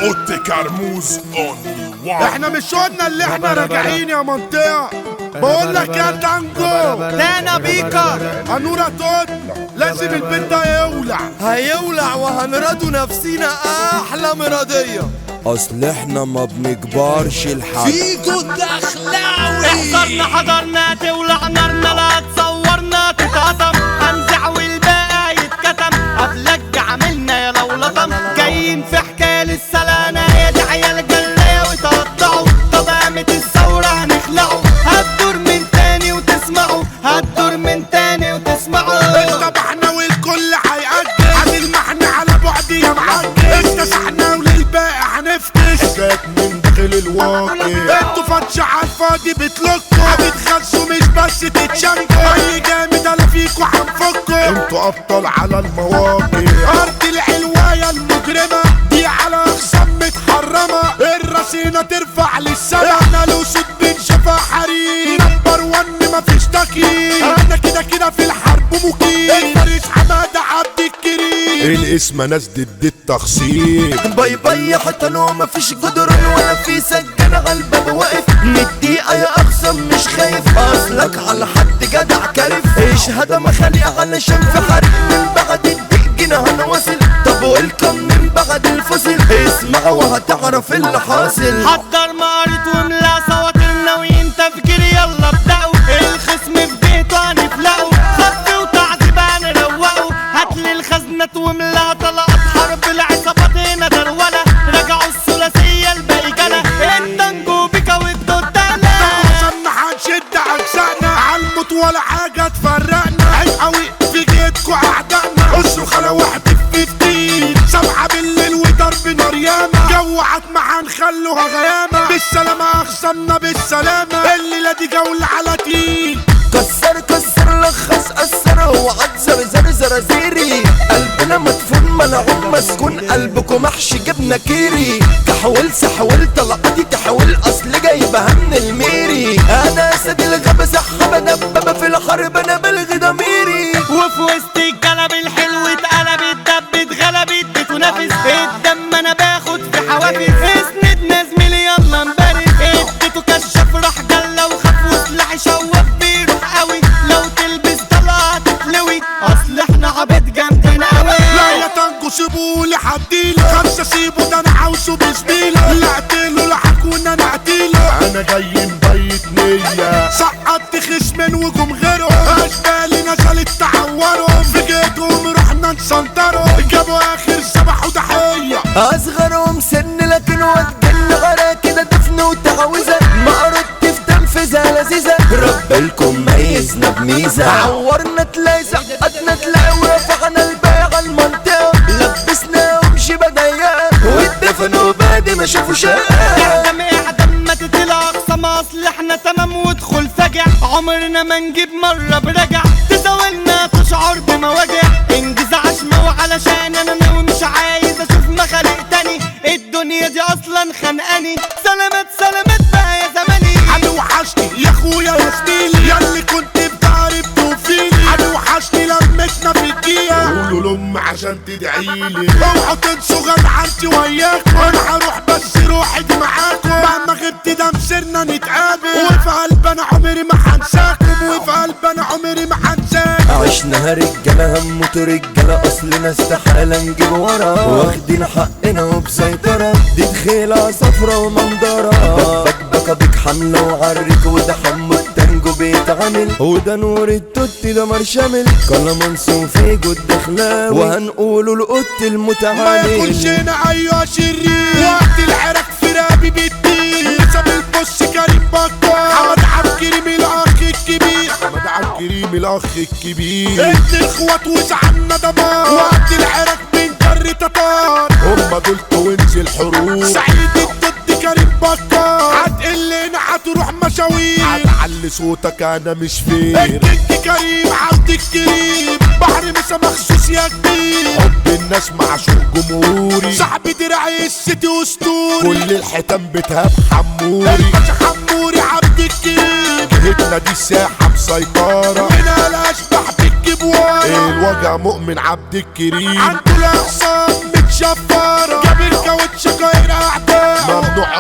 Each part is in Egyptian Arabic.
اوت كرموز اونلي وان احنا مش قلنا اللي احنا راجعين يا منطقة بقول لك يا تانجو تانا بيكر هنورة توت لازم البيت ده يولع هيولع وهنرضوا نفسينا احلى مرضية اصل احنا ما بنكبرش الحق فيكو الدخلاوي احضرنا حضرنا تولع نارنا لا تصورنا تتقطم هنزع والباقي يتكتم قبلك عملنا يا لو لطم جايين في حكاية للسلانة يا دي عيال جلاية وتقطعوا طب قامت الثورة هنخلعوا هتدور من تاني وتسمعوا هتدور من تاني وتسمعوا اتبعنا والكل هيأجل هنلمحنا على بعد يا معجل اكتسحنا وللباقي هنفتش حكايات من داخل الواقع انتوا فتش على الفاضي بتلكوا بتخسوا مش بس تتشنكوا اي جامد انا فيكوا هنفكوا انتوا ابطال على المواقع ارض العلواية المجرمة دي على اخصام متحرمة الرصينة ترفع للسما احنا الاسود بنشوفها حريم نمبر ون مفيش تكييف انا كده كده في الحرب مقيم الفارس حمادة عبد الكريم الاسم ناس ضد التخصيم باي باي حتى لو مفيش جدران ولا في سجان على الباب واقف مدقيقة يا اقسم مش خايف اصلك على حد جدع كارف ايش هذا مخانق علشان في حريق من بعد الدق جينا هنواصل طب ويلكم من بعد الفصل اسمع وهتعرف اللي حاصل حضر مقارت وملا صوت ناويين تفكير يلا ابدأوا الخصم في بيته هنفلقوا خف وتعذيب هنروقوا هاتلي الخزنة وملا طلقات حرب العصابات هنا درولة رجعوا الثلاثية الباقي جنة التنجو بيكا والدودانة عشان هنشد عكسنا عالموت ولا حاجة تفرقنا عيب قوي في جيتكوا اعدائنا اصرخ على واحد في فتين سبعة بالليل وضرب نار ياما جو عتمة هنخلوها غيامة بالسلامة اخصمنا بالسلامة الليلة دي جولة على تقيل كسر كسر لخص أثر هو عزر زر زرازيري قلبنا مدفون ملعون مسكون قلبكم محشي جبنة كيري تحول سحول طلقاتي تحول أصل جايبها من الميري أنا أسد الغابة سحابة دبابة في الحرب أنا بلغي ضميري وفي وسط الجلب الحلو اتقلبت دبت غلبت بتنافس الدم انا باخد في حوافز اسند نازميلي يلا نبارد اديته كشاف راح جلة وخاف وسلاحي شواف بيروح قوي لو تلبس طلعة تتلوي اصل احنا عبيد جامدين قوي لا يا تانجو سيبولي حديله خمسة سيبه ده انا عاوزه بزميله لا اقتله لا هكون انا اقتله انا جاي مبيت نية سقطت خصمين وجم غيرهم اشبالي نزلت تعورهم في جيتهم رحنا نسنطرهم جابوا اخر سبح وضحية أصغرهم سن لكن واتجن غرا كده دفن وتعويذة معرضت في تنفيذها لذيذة رب الكم ميزنا بميزة عورنا تلاقي زقتنا تلاقي ورفعنا البيع المنطقة لبسناهم شبه ضيقة واتدفنوا بعد ما شافوا شقة اعدم اعدم ما تطلع اقصى ما اصل احنا تمام وادخل فجع عمرنا ما نجيب مرة برجع تزاولنا تشعر بمواجع انجز عشمة وعلشان انا ناوي مش عايز اشوف مخالق تاني الدنيا دي اصلا خانقاني سلامات سلامات بقى يا زماني عدو وحشني يا اخويا يا زميلي ياللي كنت بتعرف توفيلي عدو وحشني لمتنا في الدقيقة قولوا لأم عشان تدعيلي اوعوا تنسوا غدعنتي وياكم انا هروح بس روحي دي معاكم مهما غبت ده مسيرنا نتقابل وفي قلب انا عمري ما هنساكم وفي قلب انا عمري ما هنساكم عشنا رجالة هموت رجالة أصلنا استحالة نجيب ورا واخدين حقنا وبسيطرة دي دخيلة صفرة ومنظرة بكبكة بيك حملة وعرك وده حمو التانجو بيتعمل وده نور التوت ده مرشمل كلامنس وفيجو الدخلاوي وهنقوله القط ما المتعامل يكونش هنا ايوه شرير وقت العراك في رابي بالدين نسب البص كريم بكار حمد عبد الكريم الاخ الكبير حمد عبد الكريم الاخ الكبير انت اخوات وزعلنا دمار وقت العراك من جر تتار هما دول توينز الحروب سعيد الضد كريم بكار هتقلنا هتروح مشاوير هتعلي صوتك انا مش فير الكينج كريم عبد الكريم بحر مسا مخصوص يا كبير حب الناس معشوق جمهوري صاحبي درعي السيتي اسطوري كل الحيتان بتهاب حموري الباشا حموري عبد الكريم جهتنا دي الساحة مسيطرة هنا الاشباح بالجبوار الوجع مؤمن عبد الكريم عنده الاقسام متشفرة جاب الكاوتش غير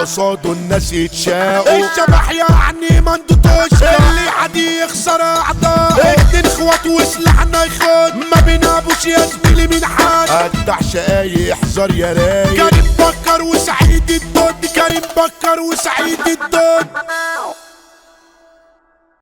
قصاده الناس يتشاقوا الشبح يعني مندوتوش اللي عادي يخسر اعضاء اتنين اخوات وسلاحنا يخد ما بينابوش يا زميلي من حد قدع شقاي احذر يا رايق كريم بكر